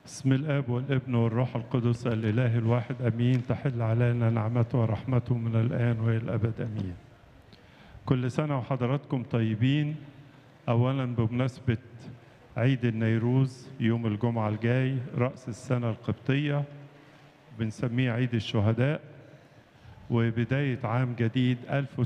بسم الاب والابن والروح القدس الاله الواحد امين تحل علينا نعمته ورحمته من الان والى الابد امين كل سنه وحضراتكم طيبين اولا بمناسبه عيد النيروز يوم الجمعه الجاي راس السنه القبطيه بنسميه عيد الشهداء وبدايه عام جديد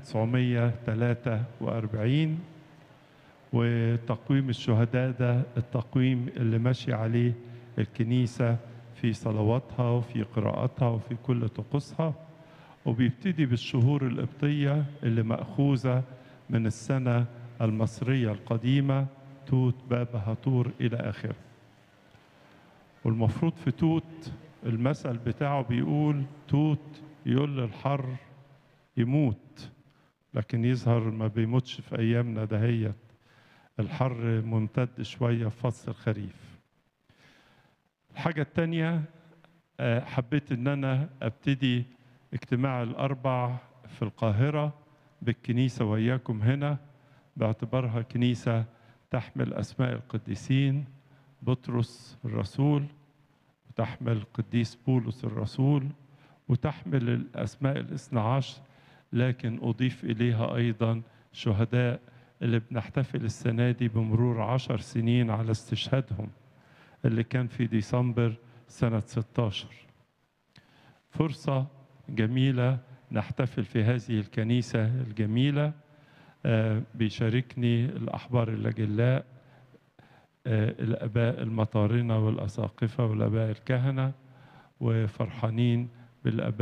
1943 وتقويم الشهداء ده التقويم اللي ماشي عليه الكنيسة في صلواتها وفي قراءاتها وفي كل طقوسها وبيبتدي بالشهور القبطية اللي مأخوذة من السنة المصرية القديمة توت باب هطور إلى آخره والمفروض في توت المثل بتاعه بيقول توت يقول للحر يموت لكن يظهر ما بيموتش في أيامنا دهيت الحر ممتد شوية في فصل الخريف الحاجة التانية حبيت ان انا ابتدي اجتماع الاربع في القاهرة بالكنيسة وياكم هنا باعتبارها كنيسة تحمل اسماء القديسين بطرس الرسول وتحمل القديس بولس الرسول وتحمل الاسماء الاثنى عشر لكن اضيف اليها ايضا شهداء اللي بنحتفل السنة دي بمرور عشر سنين على استشهادهم اللي كان في ديسمبر سنة 16 فرصة جميلة نحتفل في هذه الكنيسة الجميلة بيشاركني الأحبار الأجلاء الآباء المطارنة والأساقفة والآباء الكهنة وفرحانين بالآباء